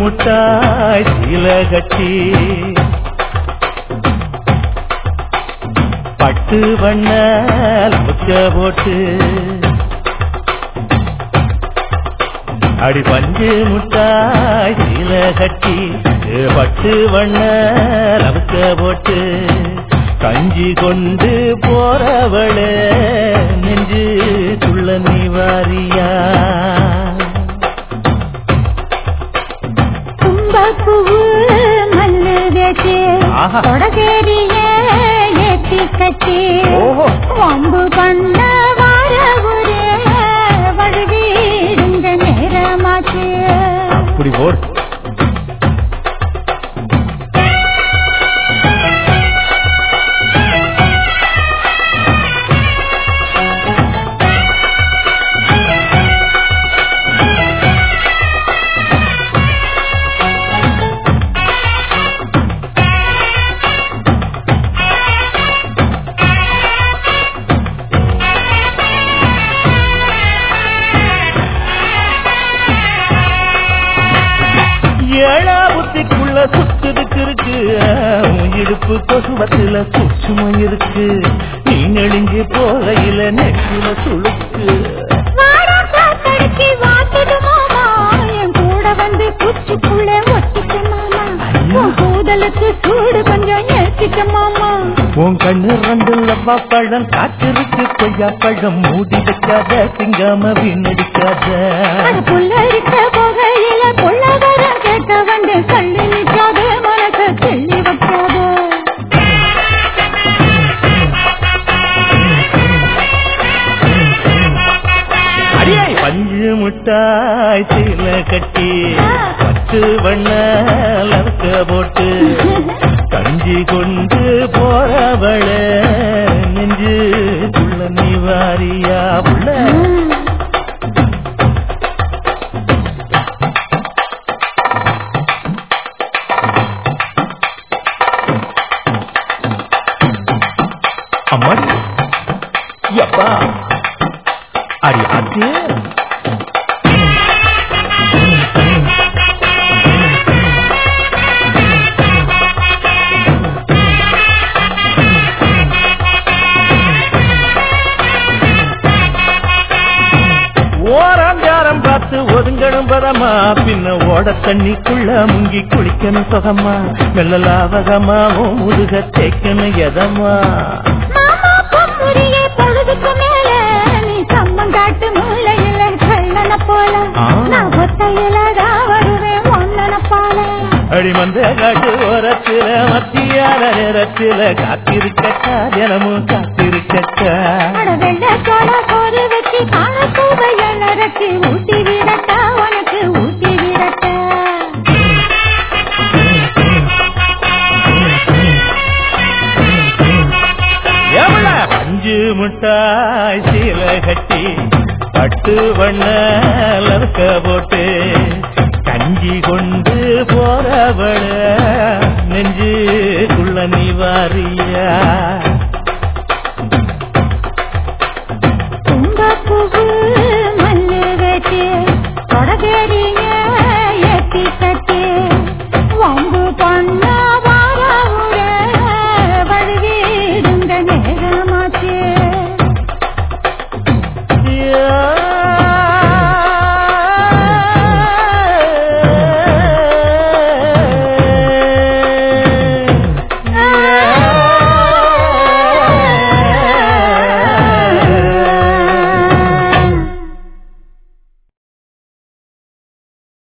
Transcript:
முட்டாய் சீல கட்டி பட்டு வண்ண லமுக்க போட்டு அடி பஞ்சு முட்டாய் சீல கட்டி பட்டு வண்ண லமுக்க போட்டு கஞ்சி கொண்டு போறவள நெஞ்சு துள்ள நீ வாரியா கும்பப்பூவு மல்லுகட்டு ஆஹா. கொடகேரிய ஏத்தி கட்டி ஓஹோ. வம்பு பண்ண வார ஒரு வழுவிடுங்க நேரமாச்சு அப்படி போடு ஏழா புத்திக்குள்ள சுத்துதுக்கு இருக்கு உன் இடுப்பு கொசுவத்துல சூட்சும இருக்கு நீ நெடுங்கி போகையில நெற்றில சுளுக்கு வாடா காத்தடிச்சு வாட்டுது மாமா என் கூட வந்து குச்சிக்குள்ள ஒட்டிக்க மாமா உன் கூதலுக்கு சூடு கொஞ்சம் ஏற்றிக்க மாமா உன் கண்ணு ரெண்டு லவ்வா பழம் காத்திருக்கு கொய்யா பழம் மூடி வைக்காத திங்காம வீணடிக்காத அது புள்ள இருக்க போகையில கொள்ள வர கேட்க வந்து கள்ளி நிற்காத மனச கிள்ளி வைக்காத அடியே பஞ்சு முட்டாய் சீல கட்டி பத்து வண்ண லவக்க போட்டு கஞ்சி கொண்டு போறவள நெஞ்சு புள்ள நீ வாரியா புள்ள அம்மாடி எப்பா அடி அது ஓராஞ்சாரம் பார்த்து ஒதுங்கணும் பதமா பின்ன ஓட தண்ணிக்குள்ள முங்கி குளிக்கணும் சுகமா மெல்ல லாவகமா உன் முதுக தேய்க்கணும் எதமா மாமா பொம்முறியே பொழுதுக்கு மேல நீ சம்மங்காட்டு மூலையில கள்ளன போல ஆ. நான் ஒத்தையில தான் வருவேன் ஒன்னன போல அடி வந்த காட்டு ஓரத்தில மத்தியான நேரத்தில காத்திருக்கட்டா தினமும் காத்திருக்கட்டா அட வெள்ள சோள சோறு வச்சு காண பூவைய நரச்சி ஊட்டி விடட்டா உனக்கு ஊட்டி விடட்டா எவ்வள பஞ்சு முட்டாய் சீல கட்டி பட்டு வண்ண லவக்க போட்டு கஞ்சி கொண்டு போறவள நெஞ்சு குள்ள நீ வாரியா கும்பப்பூவு மல்லு வச்சு கொடகேரிய